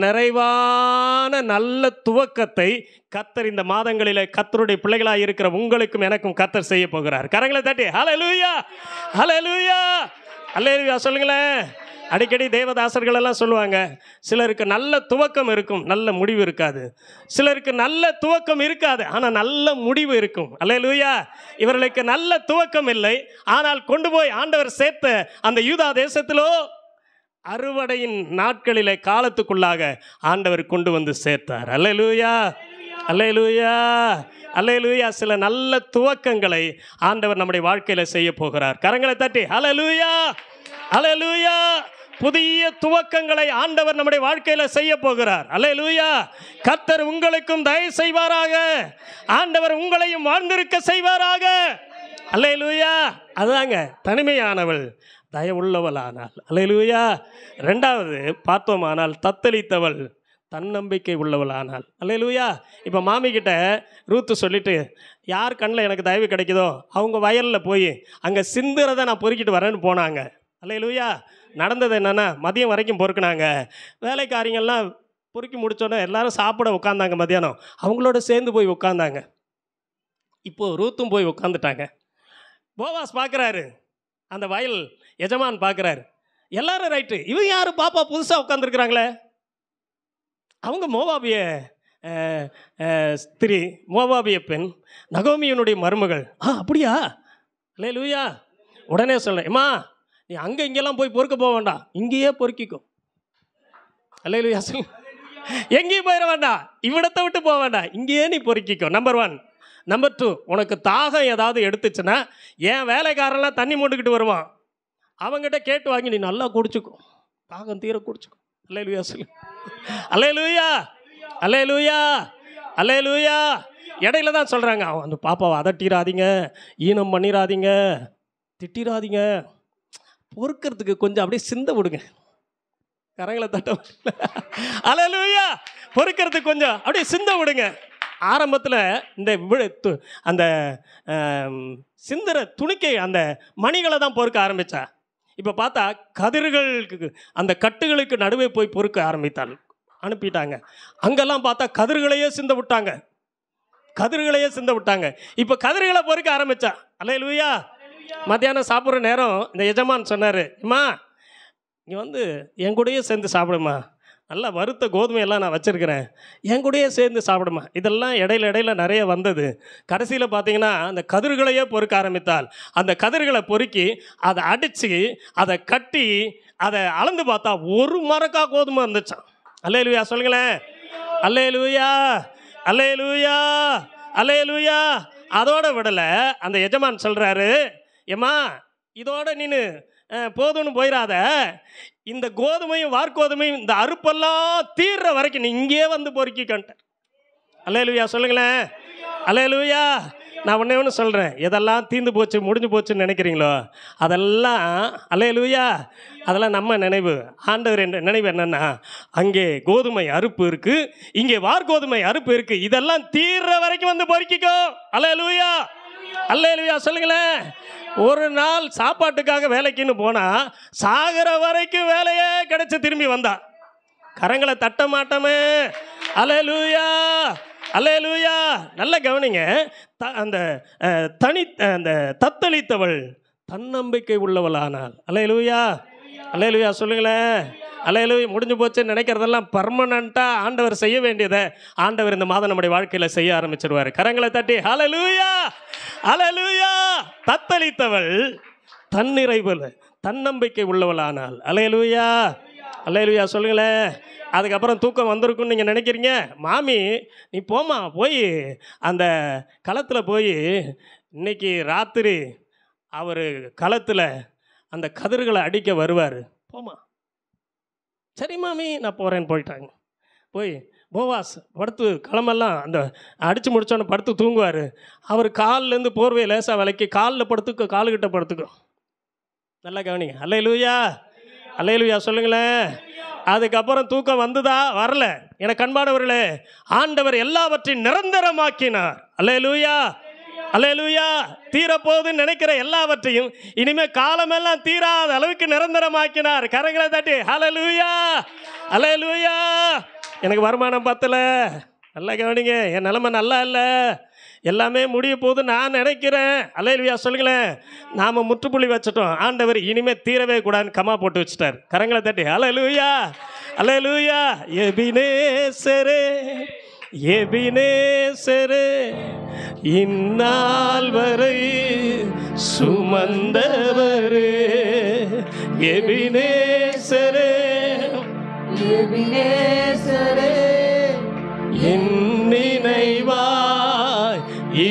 Speaker 1: நிறைவான நல்ல துவக்கத்தை கத்தர் இந்த மாதங்களிலே கத்தருடைய பிள்ளைகளாக இருக்கிற உங்களுக்கும் எனக்கும் கத்தர் செய்ய போகிறார் கரங்களை தட்டி ஹalleluya ஹalleluya ஹalleluya சொல்லுங்களேன் அடிக்கடி தேவதாசர்கள் எல்லாம் சொல்லுவாங்க சிலருக்கு நல்ல துவக்கம் இருக்கும் நல்ல முடிவு இருக்காது சிலருக்கு நல்ல துவக்கம் இருக்காது ஆனால் நல்ல முடிவு இருக்கும் அல்லேலூயா இவர்களுக்கு நல்ல துவக்கம் இல்லை ஆனால் கொண்டு போய் ஆண்டவர் சேர்த்த அந்த யூதா தேசத்திலோ அறுவடையின் நாட்களிலே காலத்துக்குள்ளாக ஆண்டவர் கொண்டு வந்து சேர்த்தார் அல்லேலூயா அல்லேலூயா அல்லேலூயா சில நல்ல துவக்கங்களை ஆண்டவர் நம்முடைய வாழ்க்கையில செய்ய போகிறார் கரங்களை தட்டி அல்லேலூயா அல்லேலூயா புதிய துவக்கங்களை ஆண்டவர் நம்முடைய வாழ்க்கையில செய்ய போகிறார் அல்லேலூயா கத்தர் உங்களுக்கும் தயவு செய்வாராக ஆண்டவர் உங்களையும் வாழ்ந்திருக்க செய்வாராக அல்லேலூயா அதுதாங்க தனிமையானவள் தயவுள்ளவளானாள் அல்லேலூயா ரெண்டாவது பார்த்தோமானால் தத்தளித்தவள் தன்னம்பிக்கை உள்ளவளானாள் அல்லேலூயா இப்போ மாமி கிட்ட ரூத்து சொல்லிட்டு யார் கண்ணில் எனக்கு தயவு கிடைக்குதோ அவங்க வயலில் போய் அங்கே சிந்துறதை நான் பொறுக்கிட்டு வரேன்னு போனாங்க அல்லேலூயா நடந்தது என்னென்னா மதியம் வரைக்கும் பொறுக்குனாங்க வேலைக்காரிங்கெல்லாம் பொறுக்கி முடிச்சோன்னே எல்லாரும் சாப்பிட உட்காந்தாங்க மதியானம் அவங்களோட சேர்ந்து போய் உட்காந்தாங்க இப்போது ரூத்தும் போய் உட்காந்துட்டாங்க போவாஸ் பார்க்குறாரு அந்த வயல் எஜமான் பார்க்குறாரு எல்லாரும் ரைட்டு இவங்க யாரு பாப்பா புதுசாக உட்காந்துருக்குறாங்களே அவங்க மோவாபிய அஹ், அஹ், ஸ்திரீ மோவாபிய பெண் நகோமியனுடைய மருமகள் ஆ அப்படியா இல்லை லூயா உடனே சொல்ல அம்மா நீ அங்கே இங்கெல்லாம் போய் பொறுக்க போக வேண்டாம் இங்கேயே பொறுக்கிக்கோ அல்ல லூயா சொல்லு எங்கேயும் போயிட வேண்டாம் இவ்விடத்தை விட்டு போக வேண்டாம் இங்கேயே நீ பொறுக்கிக்கோ நம்பர் ஒன் நம்பர் டூ உனக்கு தாகம் ஏதாவது எடுத்துச்சுன்னா என் வேலைக்காரெல்லாம் தண்ணி மூட்டுக்கிட்டு வருவான் அவங்ககிட்ட கேட்டு வாங்கி நீ நல்லா குடிச்சுக்கோ தாகம் தீர குடிச்சுக்கோ அல்லே லூயா சொல்லு அல்லே லூயா அல்லே லூயா அல்லே லூயா இடையில தான் சொல்கிறாங்க அவன் அந்த பாப்பாவை அதட்டிடாதீங்க ஈனம் பண்ணிடாதீங்க திட்டிடாதீங்க பொறுக்கிறதுக்கு கொஞ்சம் அப்படியே சிந்த விடுங்க கரங்களை தட்ட அலலூயா பொறுக்கிறதுக்கு கொஞ்சம் அப்படியே சிந்த விடுங்க ஆரம்பத்தில் இந்த விழு- து- அந்த ஆம், சிந்துற துணிக்கை அந்த மணிகளை தான் பொறுக்க ஆரம்பித்தா இப்போ பார்த்தா கதிர்களுக்கு அந்த கட்டுகளுக்கு நடுவே போய் பொறுக்க ஆரம்பித்தாள் அனுப்பிட்டாங்க அங்கெல்லாம் பார்த்தா கதிர்களையே சிந்த விட்டாங்க கதிர்களையே சிந்த விட்டாங்க இப்போ கதிர்களை பொறுக்க ஆரம்பிச்சா அல்லையா மத்தியானம் சாப்பிட்ற நேரம் இந்த எஜமான் சொன்னார் அம்மா நீ வந்து என் கூடயே சேர்ந்து சாப்பிடுமா நல்லா வறுத்த கோதுமையெல்லாம் நான் வச்சுருக்கிறேன் என் கூடயே சேர்ந்து சாப்பிடுமா இதெல்லாம் இடையில இடையில நிறைய வந்தது கடைசியில் பார்த்தீங்கன்னா அந்த கதிர்களையே பொறுக்க ஆரம்பித்தால் அந்த கதிர்களை பொறுக்கி அதை அடித்து அதை கட்டி அதை அளந்து பார்த்தா ஒரு மரக்கா கோதுமை இருந்துச்சான் அல்லே லூயா சொல்லுங்களேன் அல்லே லூயா அல்லே லூயா அல்லே லூயா அதோட விடலை அந்த எஜமான் சொல்கிறாரு ஏம்மா இதோட நீனு அஹ், போதும்னு போயிடாத இந்த கோதுமையும் வார்கோதுமையும் இந்த அறுப்பெல்லாம் தீர்ற வரைக்கும் நீ இங்கேயே வந்து பொறுக்கிக்கன்ட்ட அல்லேலூயா சொல்லுங்களேன் அல்லேலூயா நான் ஒன்றே ஒன்று சொல்கிறேன் எதெல்லாம் தீர்ந்து போச்சு முடிஞ்சு போச்சுன்னு நினைக்கிறீங்களோ அதெல்லாம் அல்லேலூயா அதெல்லாம் நம்ம நினைவு ஆண்டவர் என்ற நினைவு என்னன்னா அங்கே கோதுமை அறுப்பு இருக்கு இங்கே வார்கோதுமை அறுப்பு இருக்கு இதெல்லாம் தீர்ற வரைக்கும் வந்து பொறுக்கிக்கோ அல்லேலூயா அல்லேலூயா சொல்லுங்களேன் ஒரு நாள் சாப்பாட்டுக்காக வேலைக்குன்னு போனா சாகிற வரைக்கும் வேலையே கிடைச்சு திரும்பி வந்தா கரங்களை தட்ட மாட்டோமே அலேலூயா அலேலூயா நல்ல கவனிங்க த அந்த அஹ், தனி அந்த தத்தளித்தவள் தன்னம்பிக்கை உள்ளவளானாள் அலேலூயா அலேலூயா சொல்லுங்களேன் அலையலூயா முடிஞ்சு போச்சுன்னு நினைக்கிறதெல்லாம் பர்மனண்ட்டாக ஆண்டவர் செய்ய வேண்டியதை ஆண்டவர் இந்த மாதம் நம்முடைய வாழ்க்கையில் செய்ய ஆரம்பிச்சிருவார் கரங்களை தட்டி ஹalleluya ஹalleluya தத்தளித்தவள் தன்னிறைவில் தன்னம்பிக்கை உள்ளவளானாள் அலையலூயா அலையலூயா சொல்லுங்களேன் அதுக்கப்புறம் தூக்கம் வந்திருக்குன்னு நீங்கள் நினைக்கிறீங்க மாமி நீ போம்மா போய் அந்த களத்தில் போய் இன்னைக்கு ராத்திரி அவர் களத்தில் அந்த கதிர்களை அடிக்க வருவார் போமா சரி மாமி நான் போகிறேன்னு போயிட்டாங்க போய் போவாஸ் படுத்து கிளம்பெல்லாம் அந்த அடித்து முடிச்சோன்னே படுத்து தூங்குவார் அவர் கால்லேருந்து போர்வையை லேசாக விலைக்கு காலில் படுத்துக்கோ காலுக்கிட்ட படுத்துக்கோ நல்லா கவனிங்க அல்லை லூயா அல்லை லூயா சொல்லுங்களேன் அதுக்கப்புறம் தூக்கம் வந்துதா வரல என கண்பானவர்களே ஆண்டவர் எல்லாவற்றையும் நிரந்தரமாக்கினார் அல்லே லூயா அல்லே லூயா தீரப்போகுதுன்னு நினைக்கிற எல்லாவற்றையும் இனிமே காலமெல்லாம் தீராத அளவுக்கு நிரந்தரமாக்கினார் கரங்களை தட்டி ஹலே லூயா அல்லே லூயா எனக்கு வருமானம் பத்தல நல்லா கவனிங்க என் நிலைமை நல்லா இல்லை எல்லாமே முடிய போகுது நான் நினைக்கிறேன் அலையலுவியா சொல்லுங்களேன் நாம் முற்றுப்புள்ளி வச்சுட்டோம் ஆண்டவர் இனிமே தீரவே கூடாதுன்னு கமா போட்டு வச்சுட்டார் கரங்களை தட்டி அலையலுவியா அலையலுவியா எபினேசரே எபினேசரே இந்நாள் வரை சுமந்தவரே எபினேசரே
Speaker 3: எபினேசரே
Speaker 1: என் நினைவாய்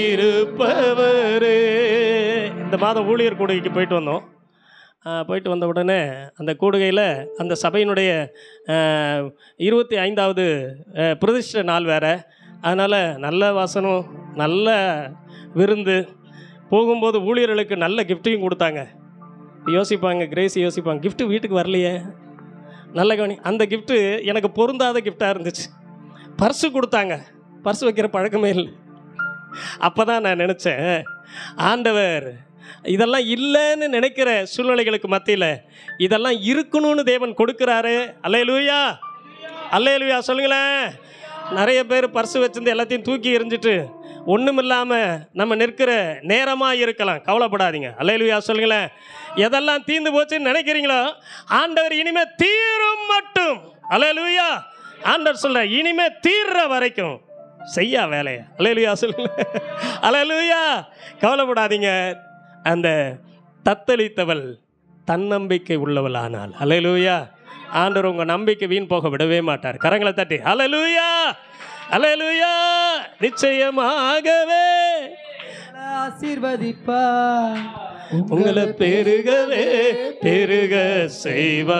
Speaker 1: இருப்பவரே இந்த மாதம் ஊழியர் கூடுகைக்கு போயிட்டு வந்தோம் ஆ, போயிட்டு வந்த உடனே அந்த கூடுகையில் அந்த சபையினுடைய இருபத்தி ஐந்தாவது பிரதிஷ்ட நாள் வேறு அதனால் நல்ல வாசனம் நல்ல விருந்து போகும்போது ஊழியர்களுக்கு நல்ல கிஃப்ட்டையும் கொடுத்தாங்க யோசிப்பாங்க கிரேசி யோசிப்பாங்க gift வீட்டுக்கு வரலையே நல்ல கவனி அந்த gift எனக்கு பொருந்தாத கிஃப்டாக இருந்துச்சு பர்ஸு கொடுத்தாங்க பர்ஸ் வைக்கிற பழக்கமே இல்லை அப்போ தான் நான் நினச்சேன் ஆண்டவர் இதெல்லாம் இல்லைன்னு நினைக்கிற சூழ்நிலைகளுக்கு மத்தியில் இதெல்லாம் இருக்கணும்னு தேவன் கொடுக்குறாரு அல்லேலூயா அல்லேலூயா சொல்லுங்களேன் நிறைய பேர் பர்ஸு வச்சிருந்து எல்லாத்தையும் தூக்கி எறிஞ்சிட்டு ஒன்றும் இல்லாமல் நம்ம நிற்கிற நேரமாக இருக்கலாம் கவலைப்படாதீங்க அல்லேலூயா சொல்லுங்களேன் எதெல்லாம் தீர்ந்து போச்சுன்னு நினைக்கிறீங்களோ ஆண்டவர் இனிமே தீரும் மட்டும் அல்லேலூயா ஆண்டவர் சொல்ற இனிமே தீர்ற வரைக்கும் செய்யா வேலையை அலையலுயா சொல்லுங்க அலையலுயா கவலைப்படாதீங்க அந்த தத்தளித்தவள் தன்னம்பிக்கை உள்ளவள் ஆனால் அலையலுயா ஆண்டவர் உங்க நம்பிக்கை வீண் போக விடவே மாட்டார் கரங்களை தட்டி அலையலுயா அலையலுயா நிச்சயமாகவே
Speaker 2: ஆசீர்வதிப்பா
Speaker 1: உங்களை பெருகவே பெருக செய்வா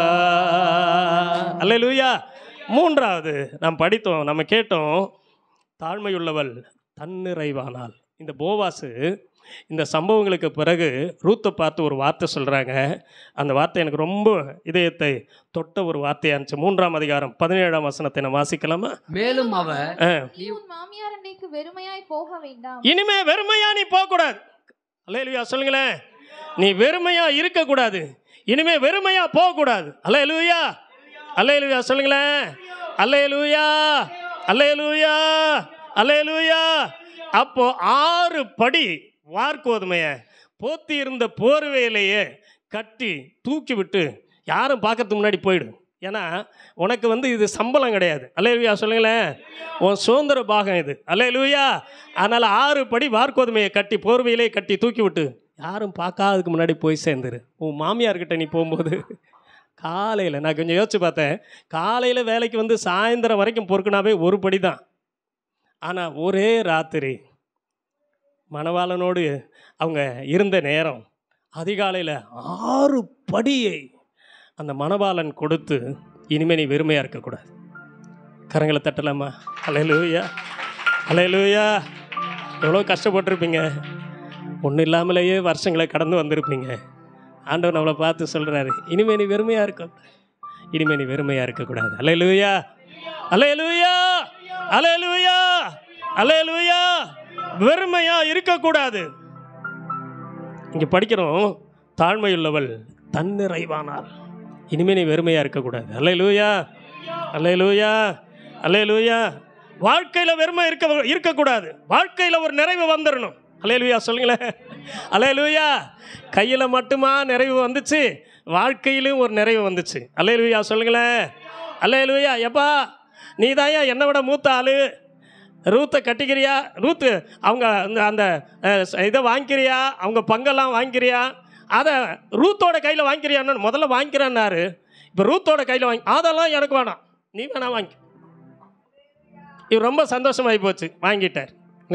Speaker 1: அல்லேலூயா மூன்றாவது நாம் படித்தோம் நம்ம கேட்டோம் தாழ்மையுள்ளவள் தன்னிறைவானாள் இந்த போவாசு இந்த சம்பவங்களுக்கு பிறகு ரூத்தை பார்த்து ஒரு வார்த்தை சொல்கிறாங்க அந்த வார்த்தை எனக்கு ரொம்ப இதயத்தை தொட்ட ஒரு வார்த்தையாக இருந்துச்சு மூன்றாம் அதிகாரம் பதினேழாம் வசனத்தை நான் வாசிக்கலாமா
Speaker 2: மேலும் அவர்
Speaker 1: ஆ.
Speaker 5: நீ உன் மாமியார் அன்னைக்கு வெறுமையாய் போக வேண்டாம்
Speaker 1: இனிமே வெறுமையா நீ போகக்கூடாது அல்லேலுயா சொல்லுங்களேன் நீ வெறுமையா இருக்கக்கூடாது இனிமே வெறுமையா போகக்கூடாது அல்லேலுயா அல்லேலுயா சொல்லுங்களேன் அல்லேலுயா அல்லேலுயா அல்லேலுயா அப்போ ஆறு படி வார்கோதுமைய போத்தி இருந்த போர்வையிலேயே கட்டி தூக்கி விட்டு யாரும் பார்க்கறதுக்கு முன்னாடி போயிடு ஏன்னா உனக்கு வந்து இது சம்பளம் கிடையாது அல்லேலுயா சொல்லுங்களேன் உன் சுதந்திர பாகம் இது அல்லேலுயா அதனால் ஆறு படி வார்கோதுமையை கட்டி போர்வையிலே கட்டி தூக்கி விட்டு யாரும் பார்க்காததுக்கு முன்னாடி போய் சேர்ந்துரு உன் மாமியார்கிட்ட நீ போகும்போது காலையில் நான் கொஞ்சம் யோசிச்சு பார்த்தேன் காலையில் வேலைக்கு வந்து சாயந்தரம் வரைக்கும் பொறுக்குனாவே ஒரு படி தான் ஆனால் ஒரே ராத்திரி மணவாளனோடு அவங்க இருந்த நேரம் அதிகாலையில் ஆறு படியை அந்த மணவாளன் கொடுத்து இனிமே நீ வெறுமையாக இருக்கக்கூடாது கரங்களை தட்டலாமா அலையலூயா அலையலூயா எவ்வளோ கஷ்டப்பட்டிருப்பீங்க ஒன்றும் இல்லாமலேயே வருஷங்களை கடந்து வந்திருப்பீங்க ஆண்டவன் நம்மளை பார்த்து சொல்கிறாரு இனிமே நீ வெறுமையாக இருக்க இனிமே நீ வெறுமையாக இருக்கக்கூடாது அலையலூயா அலையலூயா அலையலூயா அலையலூயா வெறுமையாக இருக்கக்கூடாது இங்கே படிக்கிறோம் தாழ்மையுள்ளவள் தன்னிறைவானாள் இனிமே நீ வெறுமையாக இருக்கக்கூடாது அல்லையிலூயா அல்லையிலூயா அல்லையிலூயா வாழ்க்கையில் வெறுமை இருக்க இருக்கக்கூடாது வாழ்க்கையில் ஒரு நிறைவு வந்துடணும் அல்லையிலூயா சொல்லுங்களேன் அல்லையிலூயா கையில் மட்டுமா நிறைவு வந்துச்சு வாழ்க்கையிலும் ஒரு நிறைவு வந்துச்சு அல்லையிலூயா சொல்லுங்களேன் அல்லையிலூயா எப்பா நீ தாயா என்னை விட மூத்த ஆளு ரூத்தை கட்டிக்கிறியா ரூத்து அவங்க அந்த அந்த அஹ், இதை வாங்கிக்கிறியா அவங்க பங்கெல்லாம் வாங்கிக்கிறியா அதை ரூத்தோட கையில் வாங்கிக்கிறியான்னு முதல்ல வாங்கிக்கிறேன்னாரு இப்போ ரூத்தோட கையில் வாங்கி அதெல்லாம் எனக்கு வேணாம் நீ வேணா வாங்கி இவர் ரொம்ப சந்தோஷமாகி போச்சு வாங்கிட்டார்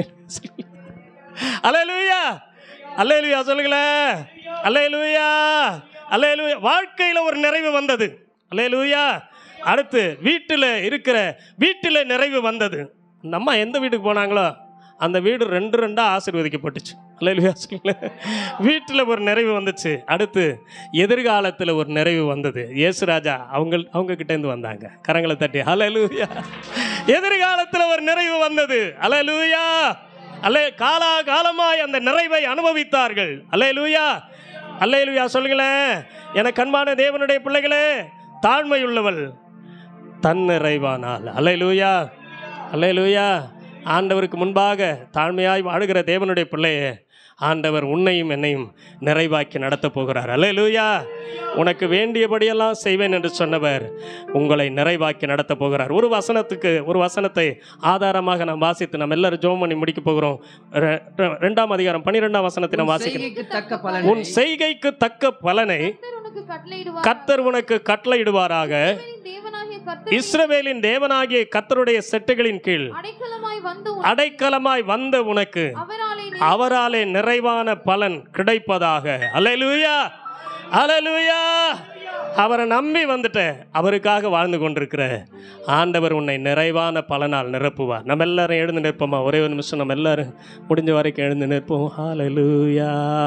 Speaker 1: அலையலூயா அலையலூயா சொல்லுங்களேன் அலையலூயா அலையலூயா வாழ்க்கையில் ஒரு நிறைவு வந்தது அலையலூயா அடுத்து வீட்டில் இருக்கிற வீட்டில் நிறைவு வந்தது இந்த அம்மா எந்த வீட்டுக்கு போனாங்களோ அந்த வீடு ரெண்டு ரெண்டாக ஆசீர்வதிக்கப்பட்டுச்சு அல்லையா சொல்ல வீட்டில் ஒரு நிறைவு வந்துச்சு அடுத்து எதிர்காலத்தில் ஒரு நிறைவு வந்தது இயேசுராஜா அவங்க அவங்க கிட்டேருந்து வந்தாங்க கரங்களை தட்டி அலலூயா எதிர்காலத்தில் ஒரு நிறைவு வந்தது அலலூயா அல்லே காலா காலமாய் அந்த நிறைவை அனுபவித்தார்கள் அல்லேலூயா அல்லேலூயா சொல்லுங்களேன் எனக்கு அன்பான தேவனுடைய பிள்ளைகளே தாழ்மை உள்ளவள் தன்னிறைவானால் அல்லேலூயா அல்லேலூயா ஆண்டவருக்கு முன்பாக தாழ்மையாய் வாழுகிற தேவனுடைய பிள்ளையே ஆண்டவர் உன்னையும் என்னையும் நிறைவாக்கி நடத்தப் போகிறார் அல்லேலூயா உனக்கு வேண்டியபடியெல்லாம் செய்வேன் என்று சொன்னவர் உங்களை நிறைவாக்கி நடத்தப் போகிறார் ஒரு வசனத்துக்கு ஒரு வசனத்தை ஆதாரமாக நாம் வாசித்து நம்ம எல்லாரும் ஜோம் பண்ணி முடிக்க போகிறோம் ரெ- ரெ- ரெண்டாம் அதிகாரம் பன்னிரெண்டாம் வசனத்தை நாம்
Speaker 2: உன்
Speaker 1: வாசிக்கிறோம்
Speaker 2: செய்கைக்கு தக்க பலனை
Speaker 1: உன் செய்கைக்கு தக்க பலனை
Speaker 5: கர்த்தர் உனக்கு கட்டளையிடுவார்
Speaker 1: கர்த்தர் உனக்கு கட்டளையிடுவாராக
Speaker 5: தேவனாகிய கர்த்தர்
Speaker 1: இஸ்ரவேலின் தேவனாகிய கர்த்தருடைய செட்டுகளின் கீழ்
Speaker 5: அடைக்கலமாய் வந்து உன்
Speaker 1: அடைக்கலமாய் வந்த உனக்கு
Speaker 5: அவராலே நீ
Speaker 1: அவராலே நிறைவான பலன் கிடைப்பதாக அல்லேலூயா அல்லேலூயா அவரை நம்பி வந்துட்ட அவருக்காக வாழ்ந்து கொண்டிருக்கிற ஆண்டவர் உன்னை நிறைவான பலனால் நிரப்புவார் நம்ம எல்லாரும் எழுந்து நிற்போமா ஒரே ஒரு நிமிஷம் நம்ம எல்லாரும் முடிஞ்ச வரைக்கும் எழுந்து நிற்போம் ஹalleluya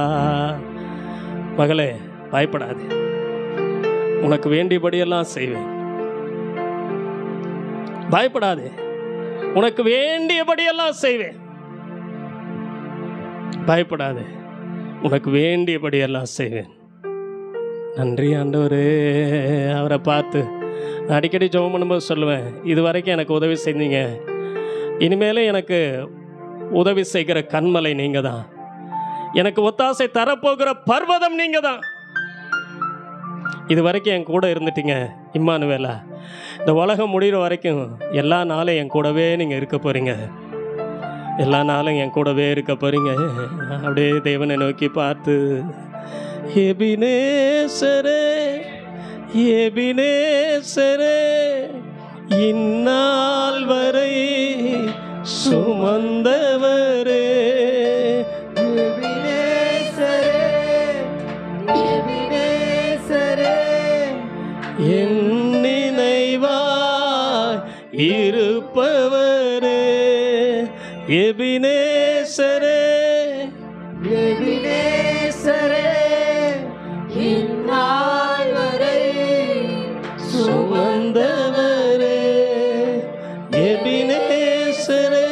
Speaker 1: மகளே பயப்படாதே உனக்கு வேண்டியபடியெல்லாம் செய்வேன் பயப்படாதே உனக்கு வேண்டியபடியெல்லாம் செய்வேன் பயப்படாதே உனக்கு வேண்டியபடியெல்லாம் செய்வேன் நன்றி ஆண்டவரே அவரை பார்த்து நான் அடிக்கடி ஜெபம் பண்ணும்போது சொல்லுவேன் இது வரைக்கும் எனக்கு உதவி செஞ்சீங்க இனிமேலும் எனக்கு உதவி செய்கிற கண்மலை நீங்கள் தான் எனக்கு ஒத்தாசை தரப்போகிற பர்வதம் நீங்கள் தான் இது வரைக்கும் என் கூட இருந்துட்டீங்க இம்மானுவேலா இந்த உலகம் முடிகிற வரைக்கும் எல்லா நாளும் என் கூடவே நீங்கள் இருக்க போகிறீங்க எல்லா நாளும் என் கூடவே இருக்க போறீங்க அப்படியே தேவனை நோக்கி பார்த்து எபினேசரே எபினேசரே இந்நாள் வரை சுமந்தவரே என் நினைவாய் இருப்பவரே எபினேசரே
Speaker 3: இந்நாள் வரை
Speaker 1: சுமந்தவரே எபினேசரே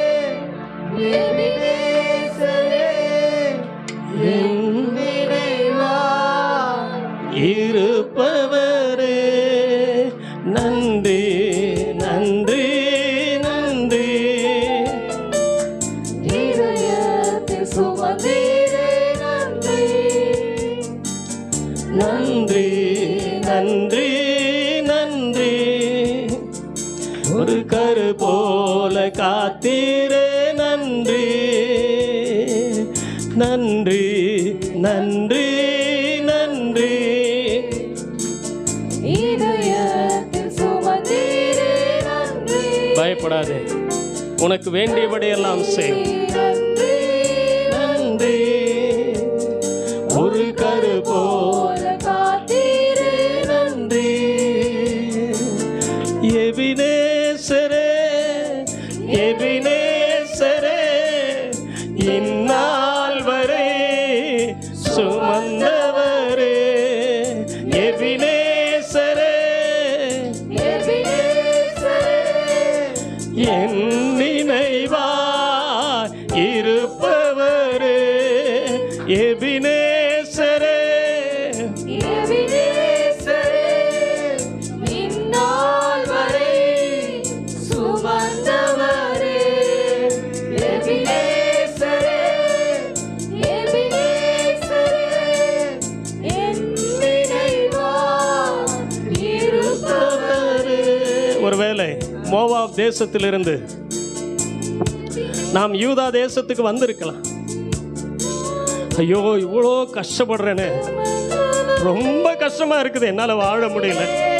Speaker 1: என் இருப்பவரே நன்றி நன்றி நன்றி
Speaker 3: இதயத்தில் சுமந்தீரே நன்றி
Speaker 1: நன்றி நன்றி நன்றி ஒரு கரு போல காத்தீரே நன்றி நன்றி நன்றி நன்றி
Speaker 3: இதயத்தில் சுமந்தீரே நன்றி
Speaker 1: பயப்படாதே உனக்கு வேண்டியபடியெல்லாம் செய்
Speaker 3: நன்றி
Speaker 1: நன்றி ஒரு கரு போல
Speaker 3: போல காத்தீரே
Speaker 1: நன்றி எபினேசரே எபினேசரே இந்நாள் வரை சுமந்தவரே எபினேசரே என் நினைவா இருப்பவரே எபினேசரே
Speaker 3: இந்நாள் வரை சுமந்தவரே எபினேசரே எபினேசரே என் நினைவா இருப்பவரே
Speaker 1: ஒருவேளை மோவாப் தேசத்திலிருந்து நாம் யூதா தேசத்துக்கு வந்திருக்கலாம் ஐயோ இவ்வளோ கஷ்டப்படுறேனே ரொம்ப கஷ்டமா இருக்குது என்னால் வாழ முடியல